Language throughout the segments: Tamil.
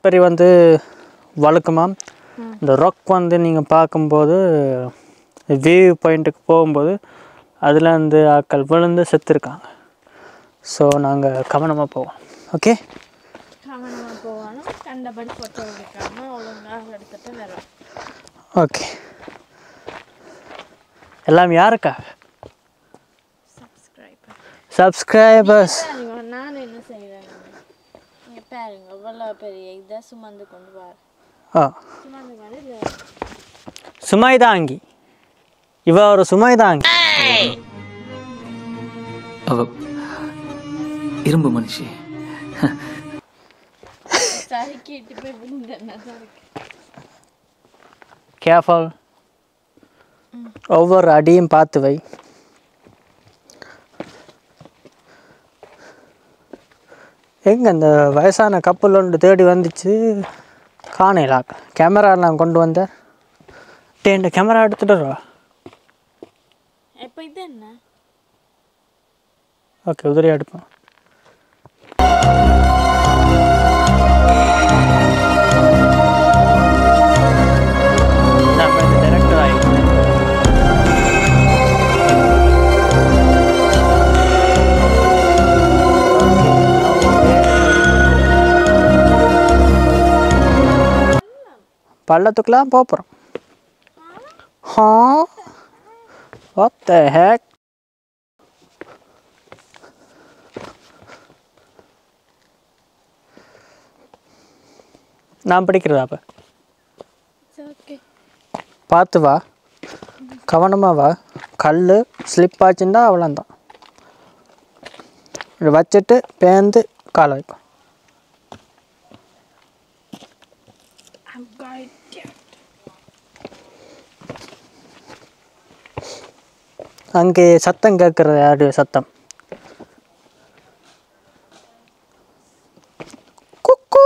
கல்பரி வந்து வழுக்குமா இந்த ரொக் வந்து நீங்கள் பார்க்கும்போது வியூ பாயிண்ட்டுக்கு போகும்போது அதில் வந்து ஆட்கள் விழுந்து செத்துருக்காங்க ஸோ நாங்கள் கவனமாக போவோம் ஓகே கவனமாக போகணும் கண்டபடி ஃபோட்டோ எடுக்காம ஒழுங்காக எடுத்துட்டு வரோம் ஓகே எல்லாம் யாருக்காக சப்ஸ்கிரைபர் சப்ஸ்கிரைபர்ஸ் பாருங்க நான் என்ன செய்கிறேன் இங்கே பாருங்க இவ்வளோ பெரிய இதை சுமந்து கொண்டு வர ஆ சுமந்து கொண்டு இது சுமைதாங்கி இவ ஒரு சுமைதாங்கி அவ இரும்பு மனுஷி சறுக்கிட்டு போய் விழுந்தேன் சறுக்கி கேர்ஃபுல் ஒவ்வொரு அடியும் பார்த்து வை எங்க இந்த வயசான கப்பல் ஒன்று தேடி வந்துச்சு காணையிலா கேமராலாம் கொண்டு வந்த டே இந்த கேமரா எடுத்துட்டு வா இப்போ இது என்ன ஓகே உதிரி எடுப்போம் நம்ம இந்த director ஆயிட்டோம். பள்ளத்துக்குலாம் போகிறோம் ஹா வாட் த ஹேக் நான் படிக்கிறதா அப்போ ஓகே பார்த்து வா கவனமாக வா கல் ஸ்லிப் ஆச்சுன்னா அவ்வளோந்தான் இதை வச்சுட்டு பேந்து காலை வைக்கும் அங்கே சத்தம் கேட்குறது யாரு சத்தம் குக்கு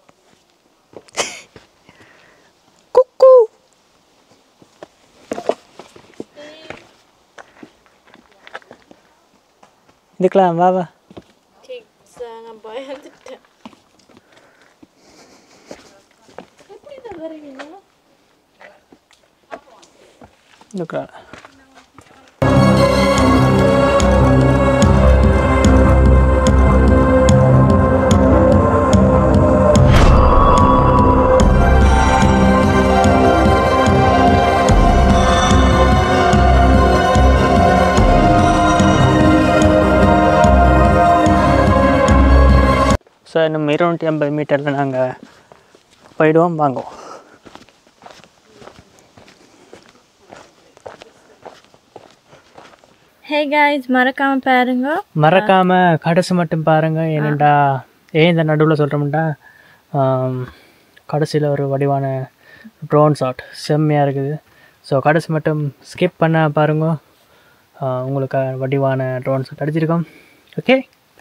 குக்கு இதுக்கலாம் வா வா ठीक சார் நான் பயந்துட்டேன் எப்படி தான் வருவீங்க இதுக்கலாம் ஸோ இன்னும் இருநூற்றி ஐம்பது மீட்டரில் நாங்கள் போயிடுவோம் வாங்குவோம் ஹே காய்ஸ் மறக்காம பாருங்க மறக்காம கடைசி மட்டும் பாருங்க ஏனெண்டா ஏன் இந்த நடுவில் சொல்கிறோம்டா கடைசியில் ஒரு வடிவான ட்ரோன் ஷாட் செம்மையாக இருக்குது ஸோ கடைசி மட்டும் ஸ்கிப் பண்ண பாருங்க ஆஹ் உங்களுக்கு வடிவான ட்ரோன் ஷாட் அடிச்சிருக்கோம் ஓகே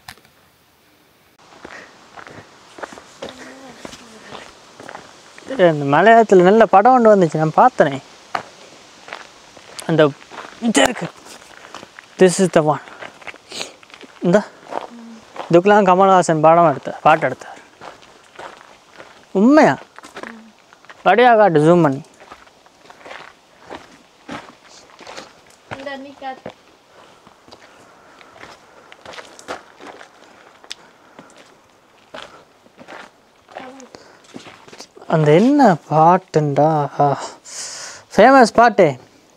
இந்த மலையாளத்தில் நல்ல படம் ஒன்று வந்துச்சு நான் பார்த்தனே அந்த இது இருக்கு திஸ் இஸ் த ஒன் இந்த இதுக்கெல்லாம் கமல்ஹாசன் படம் எடுத்தார் பாட்டு எடுத்தார் உண்மையா வடியா காட்டு ஜூம் பண்ணி இந்த நீ காத்து அந்த என்ன பாட்டுண்டா ஃபேமஸ் பாட்டு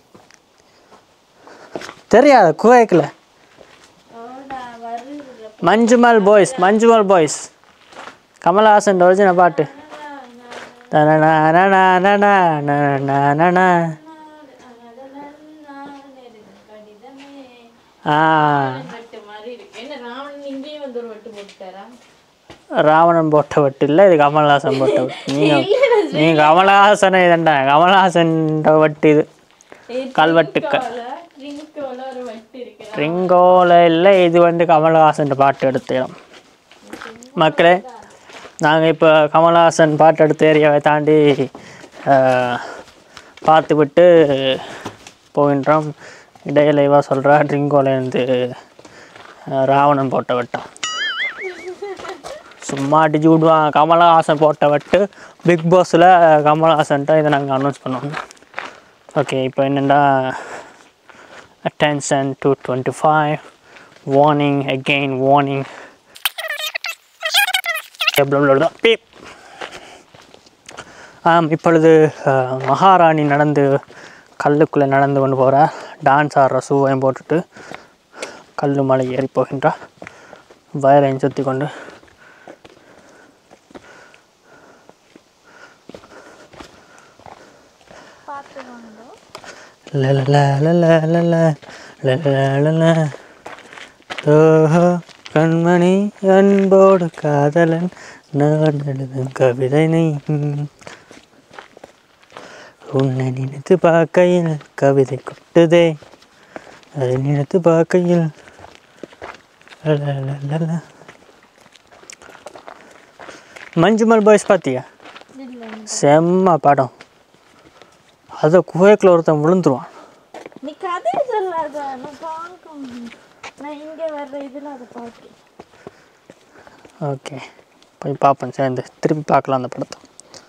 தெரியாது குவைக்கில் ஓடா வருது Manjummel boys Manjummel boys Kamal Haasan original பாட்டு தனனனனனனனனனனனன. ஆ வெட்டு மாதிரி இருக்கு என்ன ராவணன் இங்கேயும் வந்து ஒரு வெட்டு போட்டுட்டாரா ராவணன் போட்ட வட்டு இல்லை இது கமல்ஹாசன் போட்ட வட்டு நீங்கள் நீங்கள் கமல்ஹாசனை இதண்டா கமல்ஹாசன் வட்டு இது கல்வெட்டுக்கள் ட்ரிங்கோல ஒரு வெட்டு இருக்கு ரிங்கோல இல்லை இது வந்து கமல்ஹாசன் பாட்டு எடுத்த இடம் மக்களே நாங்கள் இப்போ கமல்ஹாசன் பாட்டு எடுத்த ஏரியாவை தாண்டி ஆஹ், பார்த்து விட்டு போகின்றோம் இடையில இவா சொல்கிறா ட்ரிங்கோலேருந்து ராவணன் போட்ட வட்டம் சும்மா அடிச்சு விடுவான் கமலஹாசன் போட்ட வட்டு பிக் பாஸில் கமலஹாசன்ட்ட இதை நாங்கள் அனௌன்ஸ் பண்ணோம் ஓகே இப்போ என்னென்னா attention two twenty five warning again warning beep ஆம் இப்பொழுது அஹ், மகாராணி நடந்து கல்லுக்குள்ளே நடந்து கொண்டு போகிற டான்ஸ் ஆடுற ஷூவையும் போட்டுட்டு கல்லு மலை ஏறி போகின்றார் வயலையும் சுற்றி கொண்டு பார்த்துக்கோங்க லலலலலலல, லலலலல. ஓஹோ கண்மணி அன்போடு காதலன் நான் எழுதும் கவிதை நீ உன்னை நினைத்து பார்க்கையில் கவிதை கொட்டுதே அதை நினைத்து பார்க்கையில் லலலலல. மஞ்சுமல் பாய்ஸ் பார்த்தியா இல்லை செம்ம படம் அதை குகைக்குள்ள ஒருத்தன் விழுந்துருவான் நீ கதை சொல்லாத நான் பார்க்கணும் நான் இங்கே வர்ற இதில் அதை பார்க்கேன் ஓகே போய் பார்ப்போம் சேர்ந்து திருப்பி பார்க்கலாம் அந்த படத்தை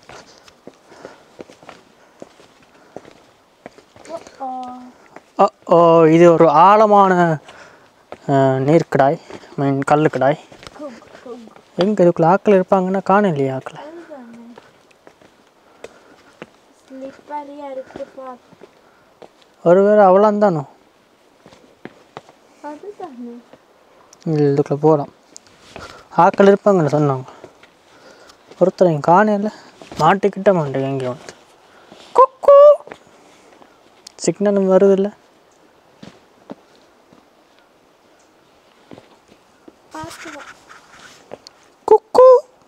ஓ ஓ ஓ இது ஒரு ஆழமான அஹ், நீர்க்கடாய் மீன் கல்லுக்கடாய் குக் குக் எங்கே இதுக்குள்ள ஆக்கள் இருப்பாங்கன்னா காணும் இல்லையா ஆக்களை அதுதானே ஸ்லிப்பரியாக இருக்கு பார்த்து ஒருவேளை அவ்வளோ தானோ அதுதானே இதுக்குள்ளே போகலாம் ஆக்கள் இருப்பாங்கன்னு சொன்னாங்க ஒருத்தர் எங்க காணையில் மாட்டிக்கிட்ட மாட்டேங்க எங்கே வந்து குக்கு சிக்னல் வருது இல்லை பார்த்து வா. குக்கு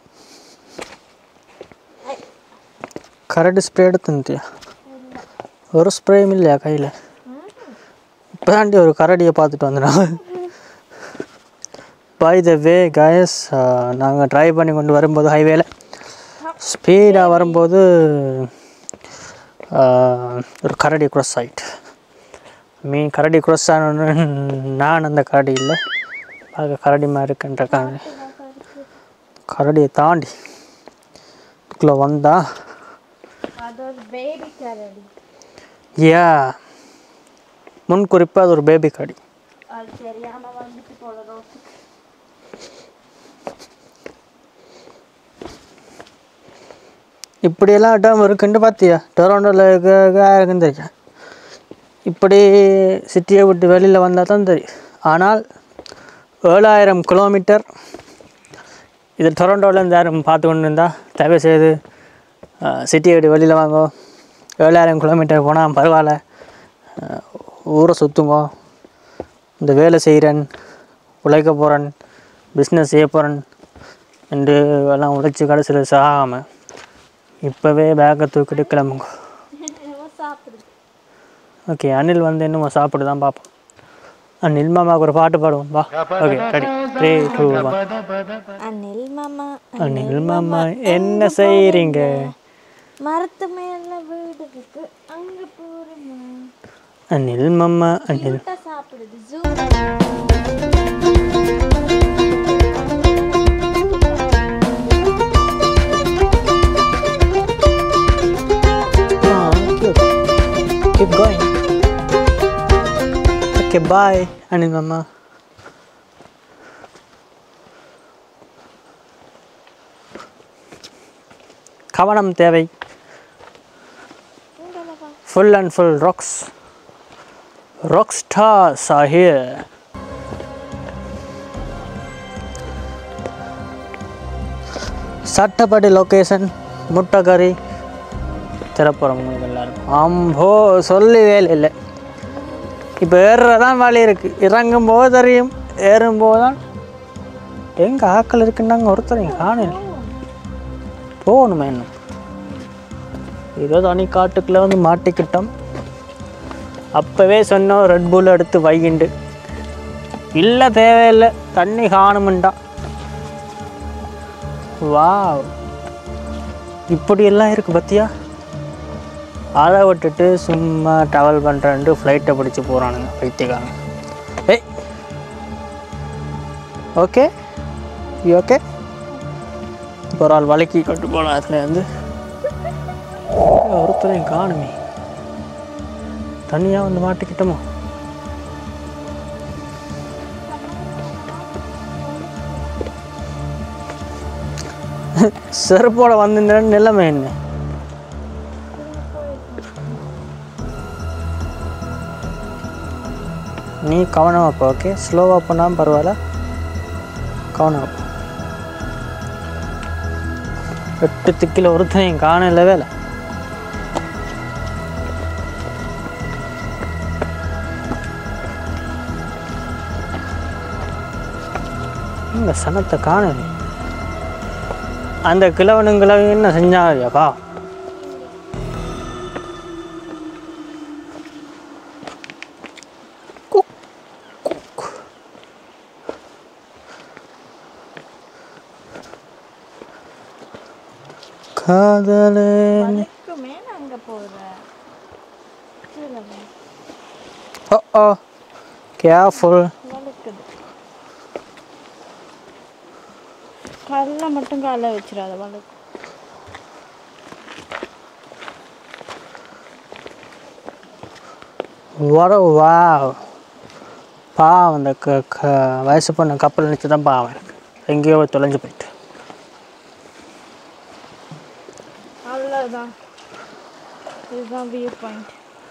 கரடி ஸ்ப்ரே எடுத்துந்தியா ஒரு ஸ்ப்ரேயும் இல்லையா கையில் இப்போதாண்டி ஒரு கரடியை பார்த்துட்டு வந்தேன் பை த வே கயஸ் நாங்கள் ட்ரைவ் பண்ணி கொண்டு வரும்போது ஹைவேல ஸ்பீடாக வரும்போது ஆஹ், ஒரு கரடி க்ராஸ் ஆயிட்டு மீன் கரடி க்ராஸ் ஆன நான் அந்த கரடி இல்லை பார்க்க கரடி மாதிரி இருக்குன்ற கரடி கரடியை தாண்டி இதுக்குள்ளே வந்தா அது ஒரு பேபி கரடி ஏ முன் குறிப்பாக அது ஒரு பேபி கரடி அது தெரியாம வந்துட்டு போல ரோட்டுக்கு இப்படியெல்லாம் இடம் இருக்குன்னு பார்த்தியா டொரண்டோவில் இருக்குன்னு தெரியும் இப்படி சிட்டியை விட்டு வெளியில் வந்தால் தான் தெரியும் ஆனால் ஏழாயிரம் கிலோமீட்டர் இது டொரண்டோவிலேருந்து யாரும் பார்த்து கொண்டு இருந்தால் தயவு செய்து சிட்டியை விட்டு வெளியில் வாங்கோ ஏழாயிரம் கிலோமீட்டர் போனால் பரவாயில்ல அஹ், ஊரை சுற்றுங்கோ இந்த வேலை செய்கிறேன் உழைக்க போகிறேன் பிஸ்னஸ் செய்ய போகிறேன் என்று எல்லாம் உழைச்சி கடைசியில் சாகாமல் இப்போவே பேக்கை தூக்கிட்டு கிளம்புங்க என்னமோ சாப்பிடுது ஓகே அனில் வந்து இன்னும் சாப்பிட்டு தான் பார்ப்போம் அனில் மாமாவுக்கு ஒரு பாட்டு பாடுவோம் வா okay ready three two one Anil மாமா அனில் மாமா என்ன செய்கிறீங்க மரத்து மேல வீடு இருக்கு அங்க போறோமா அனில் மாமா அனில் கிட்ட சாப்பிடுது ஜூ Ah, cute. Keep going. Okay, bye, Anil Mama. கவனம் தேவை full and full rocks rock stars are here சட்டப்படி லொக்கேஷன் முட்டைக்கறி திறப்புறம் உங்களுக்கு எல்லாருக்கும் அம்போ சொல்லி வேலை இல்லை இப்போ ஏறுறதான் வழி இருக்குது இறங்கும் போது தெரியும் ஏறும்போது தான் எங்கே ஆக்கள் இருக்குன்னாங்க ஒருத்தரையும் காணல போகணுமே இன்னும் ஏதோ தனி காட்டுக்குள்ளே வந்து மாட்டிக்கிட்டோம் அப்போவே சொன்னோம் ரெட் புல் எடுத்து வைகிண்டு இல்லை தேவையில்லை தண்ணி காணுமுண்டா வாவ் இப்படியெல்லாம் இருக்குது பத்தியா அதை விட்டுட்டு சும்மா ட்ராவல் பண்ணுறேன்ட்டு ஃப்ளைட்டை பிடிச்சி போகிறானுங்க பைத்தியக்காரங்க ஏய் ஓகே யூ ஓகே இப்போ ஒரு ஆள் வலிக்கி கொண்டு போன அதுல இருந்து ஒருத்தரையும் காணுமே தனியாக வந்து மாட்டிக்கிட்டோமோ செருப்போட வந்து நிலைமை என்ன நீ கவனமாக போ ஓகே ஸ்லோவாக போனாலும் பரவாயில்ல கவனமாக போ எட்டு திக்கில் ஒருத்தனையும் காணல வேலை இந்த சனத்தை காணலே அந்த கிழவனுங்களை என்ன செஞ்சாங்கப்பா காதலே வலிக்குமே நான் அங்கே போகிறேன் ஓ ஓ கேர்ஃபுல் வலிக்குது கல்ல மட்டும் காலை வச்சிடாத வலிக்கும் வர வா பாவம் அந்த க க வயசு பொண்ணு கப்பல் நினச்சி தான் பாவம் எனக்கு எங்கேயோ தொலைஞ்சு போயிட்டு அவ்வளோதான் இதுதான் வியூ பாயிண்ட்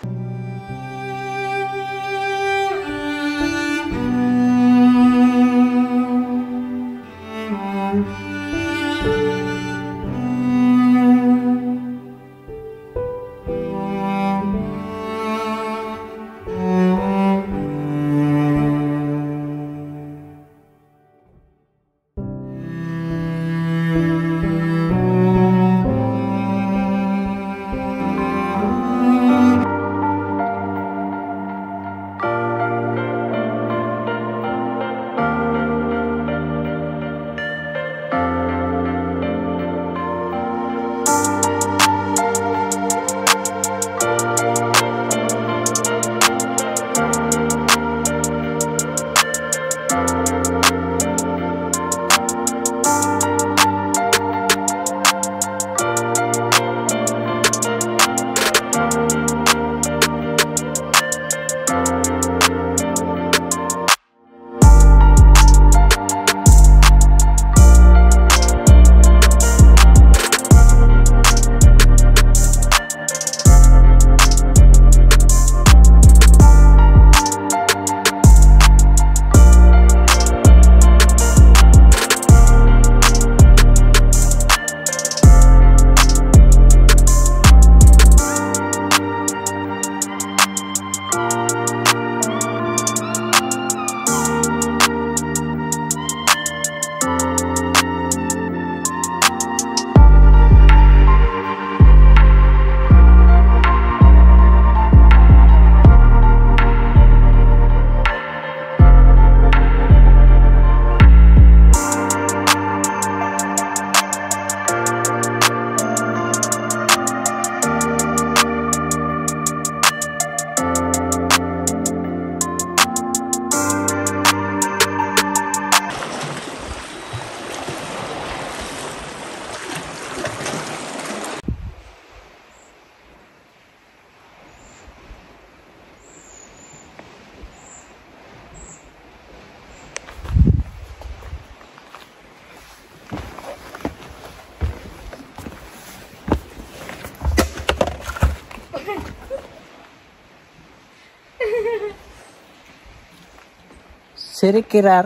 சிரிக்கிறார்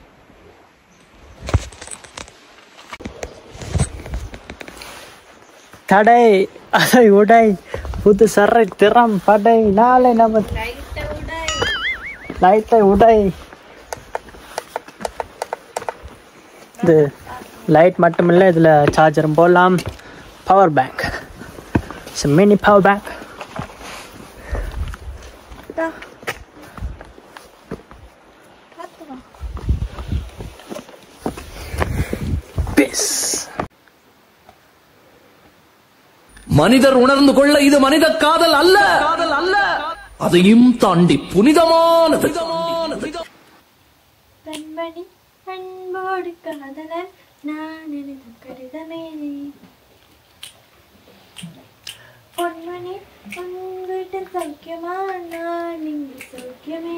தடை அதை உடை புது சரை திறம் படை நாளை நம்ம லைட்டை உடை இது லைட் மட்டும் இல்லை இதில் சார்ஜரும் போடலாம் power bank mini power bank piece மனிதர் உணர்ந்து கொள்ள இது மனித காதல் அல்ல காதல் அல்ல அதையும் தாண்டி புனிதமானது பெண்மணி அன்போடு காதலன் நான் எழுதும் கடிதமே பொன்மணி உன் வீட்டில் சௌக்கியமா நான் இங்கு சௌக்கியமே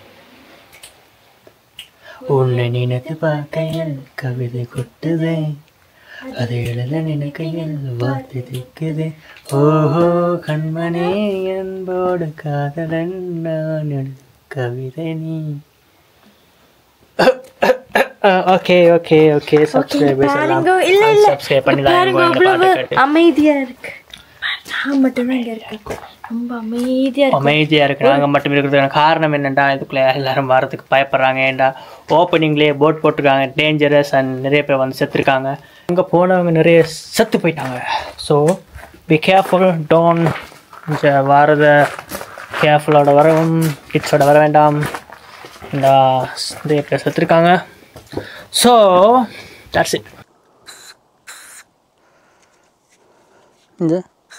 உன்னை நினைத்து பார்க்கையில் கவிதை கொட்டுதே அதை எழுத நினைக்கையில் வார்த்தை திக்குதே ஓஹோ கண்மணி என்போடு காதலன் நான் எழுதும் கவிதை நீ ஓகே ஓகே ஓகே சப்ஸ்கிரைபர்ஸ் எல்லாம் பாருங்க இல்ல இல்ல சப்ஸ்கிரைப் பண்ணி தான் பாருங்க எங்க பாட்டு அவ்வளவு கேட்டு அமைதியா இருக்கு நான் மட்டும்தான் இங்க இருக்கேன் ரொம்ப அமைதியா இருக்கு அமைதியாக இருக்கு நாங்கள் மட்டும் இருக்கிறதுக்கான காரணம் என்னென்னா இதுக்குள்ளே எல்லாரும் வரதுக்கு பயப்படுறாங்க ஏன்டா ஓப்பனிங்லேயே போட் போட்டிருக்காங்க டேஞ்சரஸ் அண்ட் நிறைய பேர் வந்து செத்துருக்காங்க அங்கே போனவங்க நிறைய செத்து போயிட்டாங்க ஸோ பி கேர்ஃபுல் டோன் வரத கேர்ஃபுல்லோட வரவும் கிட்ஸோட வர வேண்டாம் இந்த நிறைய பேர் செத்துருக்காங்க ஸோ தட்ஸ் இட் இந்த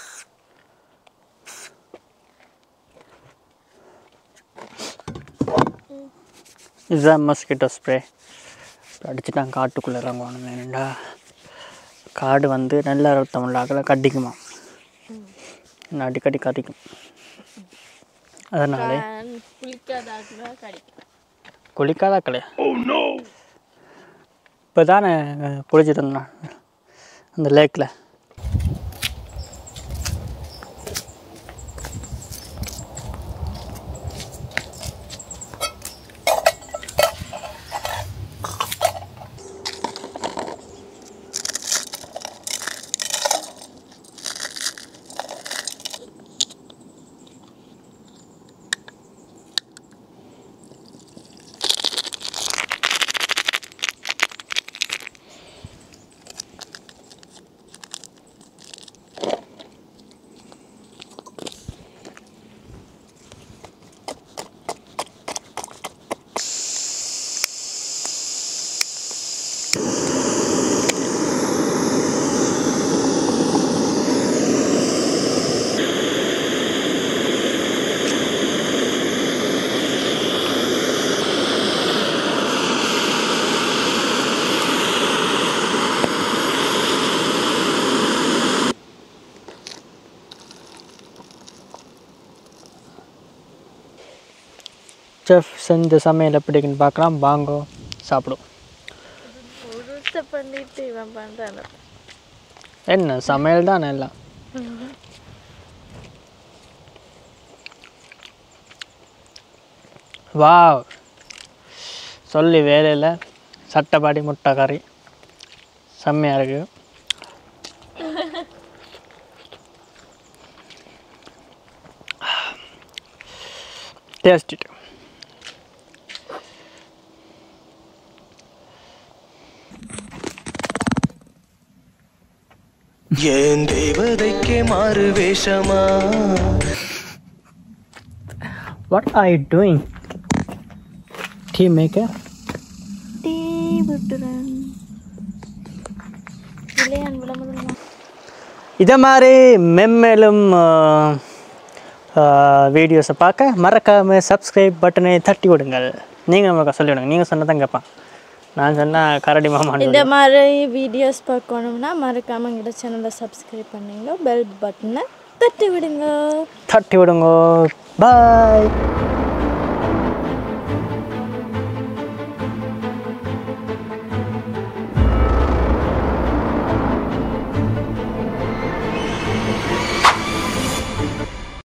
இதுதான் மஸ்கிட்டோ ஸ்ப்ரே அடிச்சுட்டாங்க காட்டுக்குள்ளே இறங்குவானுங்க ஏன்டா காடு வந்து நல்ல ரத்தம் உள்ளாக்கல கடிக்குமா இன்னும் அடிக்கடி கடிக்கும் அதனாலே குளிக்காதாக்குனா கிடைக்கும் குளிக்காதாக்கலையா இப்போ தானே குளிச்சுட்டு இருந்தேன் அந்த லேக்கில் செஃப் செஞ்ச சமையல் எப்படின்னு பார்க்கலாம் வாங்கோ சாப்பிடும் உருத்த பண்ணிட்டு இவன் பண்றான் என்ன சமையல் தான் எல்லாம் வாவ் சொல்லி வேலையில் சட்டப்பாடி முட்டை கறி செம்மையாக இருக்கு டேஸ்ட் இட் ஏன் தேவதைக்கே மாறு வேஷமா What are you doing? Tea maker? Tea விட்டுறேன் இல்லையான் விட முதல்ல இதை மாதிரி மென்மேலும் வீடியோஸை பார்க்க மறக்காமல் சப்ஸ்கிரைப் பட்டனை தட்டி விடுங்கள் நீங்கள் நமக்கு சொல்லி விடுங்க நீங்கள் சொன்னதான் கேட்பான் நான் சொன்னால் கரடி மாமான்னு இந்த மாதிரி வீடியோஸ் பார்க்கணும்னா மறக்காம எங்களோட சேனலை சப்ஸ்கிரைப் பண்ணுங்க பெல் பட்டனை தட்டி விடுங்க தட்டி விடுங்க பாய்